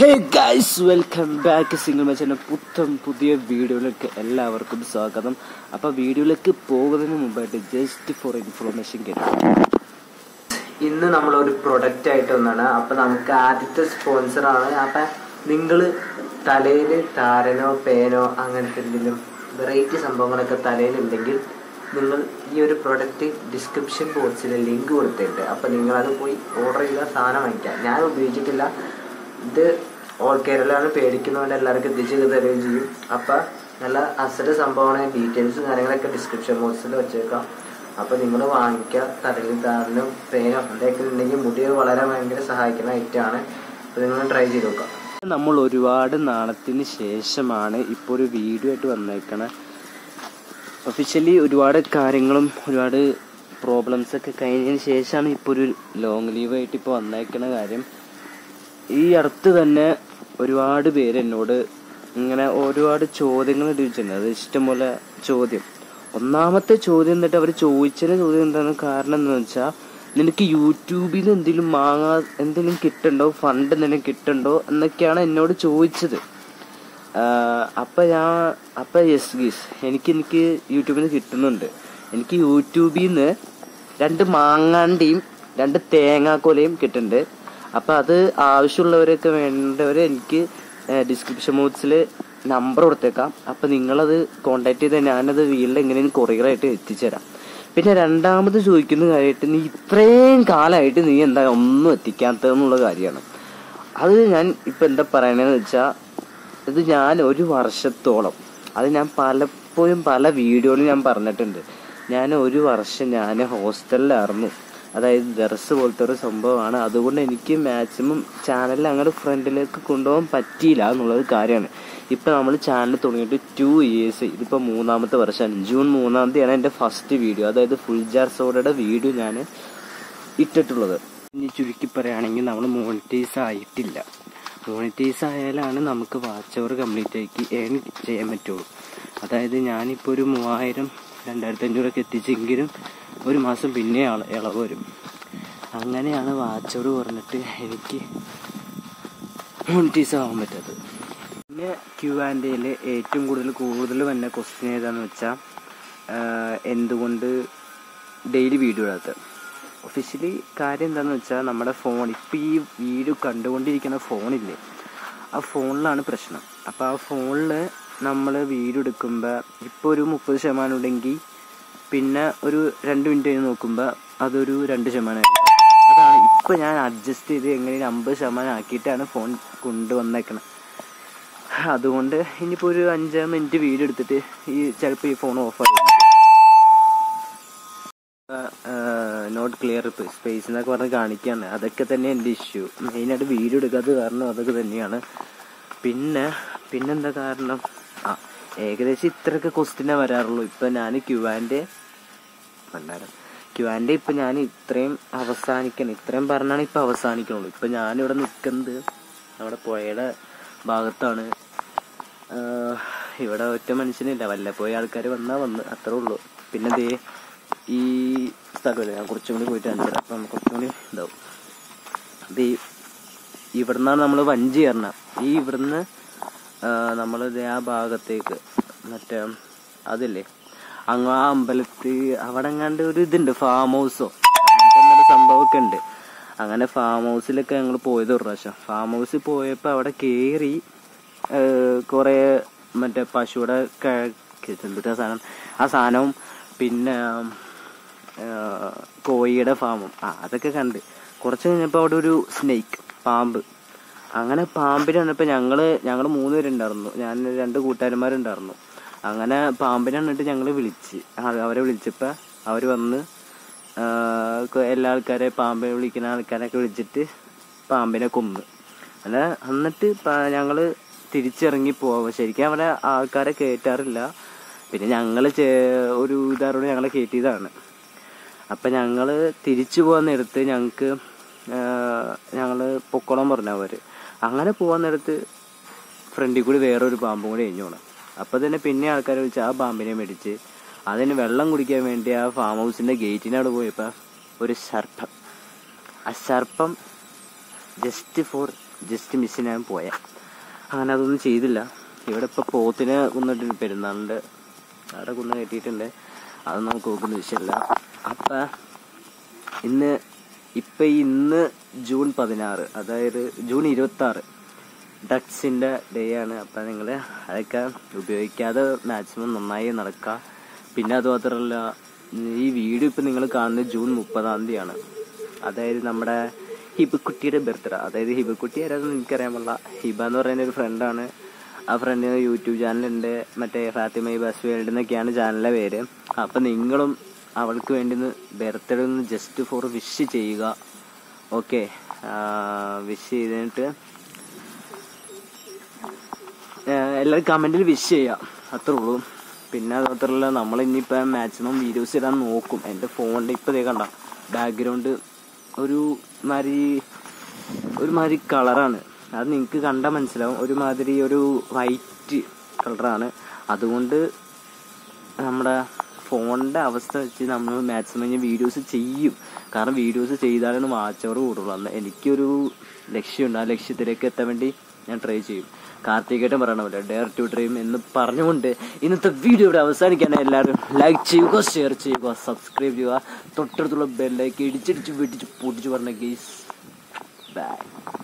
ഹേ guys welcome back single മച്ചൻ്റെ പുത്തൻ പുതിയ വീഡിയോയിലേക്ക് എല്ലാവർക്കും സ്വാഗതം അപ്പോൾ വീഡിയോയിലേക്ക് പോകുന്നതിന് മുമ്പായിട്ട് ജസ്റ്റ് ഫോർ ഇൻഫോർമേഷൻ കേട്ടു ഇന്ന് നമ്മളൊരു പ്രൊഡക്റ്റ് ആയിട്ട് വന്നാണ് അപ്പൊ നമുക്ക് ആദ്യത്തെ സ്പോൺസർ ആണ് അപ്പൊ നിങ്ങൾ തലയിൽ താരനോ പേനോ അങ്ങനത്തെ എന്തെങ്കിലും വെറൈറ്റി സംഭവങ്ങളൊക്കെ തലയിലുണ്ടെങ്കിൽ നിങ്ങൾ ഈ ഒരു പ്രൊഡക്റ്റ് ഡിസ്ക്രിപ്ഷൻ ബോക്സിൽ ലിങ്ക് കൊടുത്തിട്ടുണ്ട് അപ്പൊ നിങ്ങൾ അത് പോയി ഓർഡർ ചെയ്ത സാധനം വാങ്ങിക്കാം ഞാൻ ഉപയോഗിച്ചിട്ടില്ല ഇത് ഓൾ കേരളമാണ് പേടിക്കുന്നതുകൊണ്ട് എല്ലാവർക്കും എത്തിച്ച് തരുകയും ചെയ്യും അപ്പൊ നല്ല അസല് സംഭവമാണ് ഡീറ്റെയിൽസും കാര്യങ്ങളൊക്കെ ഡിസ്ക്രിപ്ഷൻ ബോക്സിൽ വെച്ചേക്കാം അപ്പൊ നിങ്ങൾ വാങ്ങിക്കുക തലയിൽ താരനും പേനോ എന്തൊക്കെ ഉണ്ടെങ്കിൽ മുടി വളരെ ഭയങ്കര സഹായിക്കുന്ന ഐറ്റമാണ് അപ്പൊ നിങ്ങൾ ട്രൈ ചെയ്ത് നോക്കാം നമ്മൾ ഒരുപാട് നാളത്തിന് ശേഷമാണ് ഇപ്പോൾ ഒരു വീഡിയോ ആയിട്ട് വന്നേക്കണേ ഒഫീഷ്യലി ഒരുപാട് കാര്യങ്ങളും ഒരുപാട് പ്രോബ്ലംസ് ഒക്കെ കഴിഞ്ഞതിന് ശേഷമാണ് ഇപ്പോൾ ഒരു ലോങ് ലീവ് ആയിട്ട് ഇപ്പോൾ വന്നേക്കണ കാര്യം ഈ അടുത്ത് തന്നെ ഒരുപാട് പേര് എന്നോട് ഇങ്ങനെ ഒരുപാട് ചോദ്യങ്ങൾ ചോദിച്ചിട്ടുണ്ട് അത് ഇഷ്ടംപോലെ ചോദ്യം ഒന്നാമത്തെ ചോദ്യം എന്നിട്ട് അവർ ചോദിച്ചതിന് ചോദ്യം എന്താണ് കാരണം എന്ന് വെച്ചാൽ നിനക്ക് യൂട്യൂബിൽ നിന്ന് എന്തെങ്കിലും വാങ്ങാ എന്തെങ്കിലും കിട്ടുണ്ടോ ഫണ്ട് എന്തെങ്കിലും കിട്ടുണ്ടോ എന്നൊക്കെയാണ് എന്നോട് ചോദിച്ചത് ആഹ് അപ്പൊ ഞാൻ അപ്പൊ യെസ് ഗീസ് എനിക്ക് എനിക്ക് യൂട്യൂബിൽ നിന്ന് കിട്ടുന്നുണ്ട് എനിക്ക് യൂട്യൂബിൽ നിന്ന് രണ്ട് മാങ്ങാണ്ടിയും രണ്ട് തേങ്ങാക്കൊലയും കിട്ടുന്നുണ്ട് അപ്പൊ അത് ആവശ്യമുള്ളവരൊക്കെ വേണ്ടവർ എനിക്ക് ഡിസ്ക്രിപ്ഷൻ ബോക്സിൽ നമ്പർ കൊടുത്തേക്കാം അപ്പൊ നിങ്ങളത് കോണ്ടാക്ട് ചെയ്താൽ ഞാനത് വീട്ടിൽ എങ്ങനെയും കൊറിയറായിട്ട് എത്തിച്ചുതരാം പിന്നെ രണ്ടാമത് ചോദിക്കുന്ന കാര്യമായിട്ട് നീ ഇത്രയും കാലമായിട്ട് നീ എന്താ ഒന്നും എത്തിക്കാത്തതെന്നുള്ള കാര്യമാണ് അത് ഞാൻ ഇപ്പൊ എന്താ പറയണതെന്ന് വെച്ചാ ഇത് ഞാൻ ഒരു വർഷത്തോളം അത് ഞാൻ പലപ്പോഴും പല വീഡിയോയിലും ഞാൻ പറഞ്ഞിട്ടുണ്ട് ഞാൻ ഒരു വർഷം ഞാൻ ഹോസ്റ്റലിലായിരുന്നു അതായത് ദർസ് പോലത്തെ ഒരു സംഭവമാണ് അതുകൊണ്ട് എനിക്ക് മാക്സിമം ചാനലിൽ അങ്ങനെ ഫ്രണ്ടിലേക്ക് കൊണ്ടുപോകാൻ പറ്റിയില്ല എന്നുള്ളത് കാര്യമാണ് ഇപ്പൊ നമ്മൾ ചാനൽ തുടങ്ങിയിട്ട് ടു ഇയേഴ്സ് ഇതിപ്പോ മൂന്നാമത്തെ വർഷമാണ് ജൂൺ മൂന്നാം തീയതിയാണ് എൻ്റെ ഫസ്റ്റ് വീഡിയോ അതായത് ഫുൾ ജാർ സോഡയുടെ വീഡിയോ ഞാൻ ഇട്ടിട്ടുള്ളത് ഇനി ചുരുക്കി പറയുകയാണെങ്കിൽ നമ്മൾ മോണിറ്റൈസ് ആയിട്ടില്ല മോണിറ്റൈസ് ആയാലാണ് നമുക്ക് വാച്ച് അവർ കംപ്ലീറ്റ് ആക്കി ഏൺ ചെയ്യാൻ പറ്റുള്ളൂ അതായത് ഞാനിപ്പോൾ ഒരു മൂവായിരം രണ്ടായിരത്തി അഞ്ഞൂറൊക്കെ എത്തിച്ചെങ്കിലും ഒരു മാസം പിന്നെ ആള് ഇളവ് വരും അങ്ങനെയാണ് വാച്ച് അവർ പറഞ്ഞിട്ട് എനിക്ക് മോണിറ്റൈസ് ആവാൻ പറ്റാത്തത് പിന്നെ ക്യു ആൻഡ് എയിൽ ഏറ്റവും കൂടുതൽ കൂടുതൽ വന്ന ക്വസ്റ്റ്യൻ ഏതാന്ന് വെച്ചാൽ എന്തുകൊണ്ട് ഡെയിലി വീഡിയോ ഇടാത്തത് ഒഫീഷ്യലി കാര്യം എന്താണെന്ന് വെച്ചാൽ നമ്മുടെ ഫോൺ ഇപ്പം ഈ വീഡിയോ കണ്ടുകൊണ്ടിരിക്കുന്ന ഫോണില്ലേ ആ ഫോണിലാണ് പ്രശ്നം അപ്പോൾ ആ ഫോണിൽ നമ്മൾ വീഡിയോ എടുക്കുമ്പോൾ ഇപ്പോൾ ഒരു മുപ്പത് ശതമാനം ഉണ്ടെങ്കിൽ പിന്നെ ഒരു രണ്ട് മിനിറ്റ് കഴിഞ്ഞ് നോക്കുമ്പോൾ അതൊരു രണ്ട് ശതമാനം അതാണ് ഇപ്പോൾ ഞാൻ അഡ്ജസ്റ്റ് ചെയ്ത് എങ്ങനെയും അമ്പത് ശതമാനം ആക്കിയിട്ടാണ് ഫോൺ കൊണ്ടുവന്നേക്കണം അതുകൊണ്ട് ഇനിയിപ്പോൾ ഒരു അഞ്ച് മിനിറ്റ് വീഡിയോ എടുത്തിട്ട് ഈ ചിലപ്പോൾ ഈ ഫോൺ ഓഫ് ആയി നോട്ട് ക്ലിയർ സ്പേസ് എന്നൊക്കെ പറഞ്ഞ് കാണിക്കുകയാണ് അതൊക്കെ തന്നെ എൻ്റെ ഇഷ്യൂ മെയിനായിട്ട് വീഡിയോ എടുക്കാത്ത കാരണം അതൊക്കെ തന്നെയാണ് പിന്നെ പിന്നെന്താ കാരണം ആ ഏകദേശം ഇത്രയൊക്കെ ക്വസ്റ്റിനെ വരാറുള്ളൂ ഇപ്പം ഞാൻ ക്യുവാൻ്റെ ഭണ്ഡാരം ക്യുവാൻ്റെ ഇപ്പം ഞാൻ ഇത്രയും അവസാനിക്കണം ഇത്രയും പറഞ്ഞാണ് ഇപ്പം അവസാനിക്കണുള്ളൂ ഇപ്പം ഞാനിവിടെ നിൽക്കുന്നത് നമ്മുടെ പുഴയുടെ ഭാഗത്താണ് ആഹ് ഇവിടെ ഒറ്റ മനുഷ്യനില്ല വല്ലപ്പോയി ആൾക്കാർ വന്നാൽ വന്ന് അത്രേ ഉള്ളൂ പിന്നെ ദേ ഈ സ്ഥലമല്ലേ ഞാൻ കുറച്ചും കൂടി പോയിട്ട് കാണിച്ചു അപ്പം നമുക്ക് കുറച്ചും കൂടി ഇതാവും ഇത് ഇവിടുന്നാണ് നമ്മൾ വഞ്ചി കയറണം ഈ ഇവിടുന്ന് നമ്മൾ ആ ഭാഗത്തേക്ക് മറ്റേ അതില്ലേ അങ്ങ് ആ അമ്പലത്തിൽ അവിടെ എങ്ങാണ്ട് ഒരു ഇതുണ്ട് ഫാം ഹൗസോ അങ്ങനത്തെ ഒരു സംഭവമൊക്കെ ഉണ്ട് അങ്ങനെ ഫാം ഹൗസിലൊക്കെ ഞങ്ങൾ പോയത് ഒരു പ്രാവശ്യം ഫാം ഹൗസിൽ പോയപ്പോൾ അവിടെ കയറി കുറേ മറ്റേ പശുവിടെ എന്തിട്ടാ സാധനം ആ സാധനവും പിന്നെ ആ, കോഴിയുടെ ഫാമും ആ അതൊക്കെ കണ്ട് കുറച്ച് കഴിഞ്ഞപ്പോൾ അവിടെ ഒരു സ്നേക്ക് പാമ്പ് അങ്ങനെ പാമ്പിനെ കണ്ടപ്പോൾ ഞങ്ങള് ഞങ്ങൾ മൂന്ന് പേരുണ്ടായിരുന്നു ഞാൻ രണ്ട് കൂട്ടുകാരന്മാരുണ്ടായിരുന്നു അങ്ങനെ പാമ്പിനെ കണ്ടിട്ട് ഞങ്ങൾ വിളിച്ച് ആ, അവരെ വിളിച്ചപ്പോൾ അവർ വന്ന് ആ, കൊ- എല്ലാ ആൾക്കാരെ പാമ്പിനെ വിളിക്കുന്ന ആൾക്കാരൊക്കെ വിളിച്ചിട്ട് പാമ്പിനെ കൊന്ന് അല്ല എന്നിട്ട് പ- ഞങ്ങള് തിരിച്ചിറങ്ങി പോവാ ശരിക്കും അവിടെ ആൾക്കാരെ കയറ്റാറില്ല പിന്നെ ഞങ്ങള് ചെ- ഒരു ഇതാരോട് ഞങ്ങളെ കയറ്റിയതാണ് അപ്പൊ ഞങ്ങള് തിരിച്ചു പോകാൻ നേരത്ത് ഞങ്ങക്ക് ഞങ്ങള് പൊക്കോളം പറഞ്ഞു അവര് അങ്ങനെ പോകാൻ നേരത്ത് ഫ്രണ്ടിൽ കൂടി വേറൊരു പാമ്പും കൂടി എഴിഞ്ഞു പോണം അപ്പൊ തന്നെ പിന്നെ ആൾക്കാരെ വിളിച്ച് ആ പാമ്പിനെ മേടിച്ച് അതിന് വെള്ളം കുടിക്കാൻ വേണ്ടി ആ ഫാം ഹൗസിന്റെ ഗേറ്റിനവിടെ പോയപ്പോ ഒരു സർപ്പം ആ സർപ്പം ജസ്റ്റ് ഫോർ ജസ്റ്റ് മിസ്സിന് ഞാൻ പോയാൽ അങ്ങനെ അതൊന്നും ചെയ്തില്ല ഇവിടെ ഇപ്പോൾ പോത്തിനെ കൊന്നിട്ടുണ്ട് പെരുന്നാളിൻ്റെ അവിടെ കുന്ന് കെട്ടിയിട്ടുണ്ട് അത് നമുക്ക് നോക്കുന്ന വിഷയമല്ല അപ്പം ഇന്ന് ഇപ്പം ഇന്ന് ജൂൺ പതിനാറ് അതായത് ജൂൺ ഇരുപത്തി ആറ് ഡക്സിൻ്റെ ഡേ ആണ് അപ്പം നിങ്ങൾ അതൊക്കെ ഉപയോഗിക്കാതെ മാക്സിമം നന്നായി നടക്കുക പിന്നെ അത് മാത്രമല്ല ഈ വീഡിയോ ഇപ്പം നിങ്ങൾ കാണുന്നത് ജൂൺ മുപ്പതാം തീയതിയാണ് അതായത് നമ്മുടെ ഹിബക്കുട്ടിയുടെ ബർത്ത്ഡേ അതായത് ഹിബക്കുട്ടി ആരാണെന്ന് എനിക്കറിയാൻ പാടില്ല ഹിബ എന്ന് പറയുന്ന ഒരു ഫ്രണ്ടാണ് ആ ഫ്രണ്ടിന് യൂട്യൂബ് ചാനലുണ്ട് മറ്റേ ഫാത്തിമ ബസ് വേൾഡ് എന്നൊക്കെയാണ് ചാനലിലെ പേര് അപ്പം നിങ്ങളും അവൾക്ക് വേണ്ടി ബർത്ത്ഡേ ഒന്ന് ജസ്റ്റ് ഫോർ വിഷ് ചെയ്യുക ഓക്കെ വിഷ് ചെയ്തിട്ട് ഏഹ് എല്ലാവരും കമൻറ്റിൽ വിഷ് ചെയ്യാം അത്രേ ഉള്ളൂ പിന്നെ അത് മാത്രമല്ല നമ്മൾ ഇനിയിപ്പോൾ മാക്സിമം വീഡിയോസ് ഇടാൻ നോക്കും എൻ്റെ ഫോണിൻ്റെ ഇപ്പോൾ ഇതേ കണ്ട ബാക്ക്ഗ്രൗണ്ട് ഒരു മാതിരി ഒരുമാതിരി കളറാണ് അത് നിങ്ങൾക്ക് കണ്ടാൽ മനസ്സിലാവും ഒരുമാതിരി ഒരു വൈറ്റ് കളറാണ് അതുകൊണ്ട് നമ്മുടെ ഫോണിൻ്റെ അവസ്ഥ വെച്ച് നമ്മൾ മാക്സിമം ഞാൻ വീഡിയോസ് ചെയ്യും കാരണം വീഡിയോസ് ചെയ്താലാണ് വാച്ച് അവർ കൂടുള്ളൂ അന്ന് എനിക്കൊരു ലക്ഷ്യമുണ്ട് ആ ലക്ഷ്യത്തിലേക്ക് എത്താൻ വേണ്ടി ഞാൻ ട്രൈ ചെയ്യും കാർത്തികേട്ടൻ പറയണ പോലെ ഡെയർ ടു ഡ്രീം എന്ന് പറഞ്ഞുകൊണ്ട് ഇന്നത്തെ വീഡിയോ ഇവിടെ അവസാനിക്കാൻ എല്ലാവരും ലൈക്ക് ചെയ്യുക ഷെയർ ചെയ്യുക സബ്സ്ക്രൈബ് ചെയ്യുക തൊട്ടടുത്തുള്ള ബെല്ലൈക്ക് ഇടിച്ചിടിച്ച് വെട്ടിച്ച് പൊട്ടിച്ച് പറഞ്ഞ ഗെയ്സ് ബൈ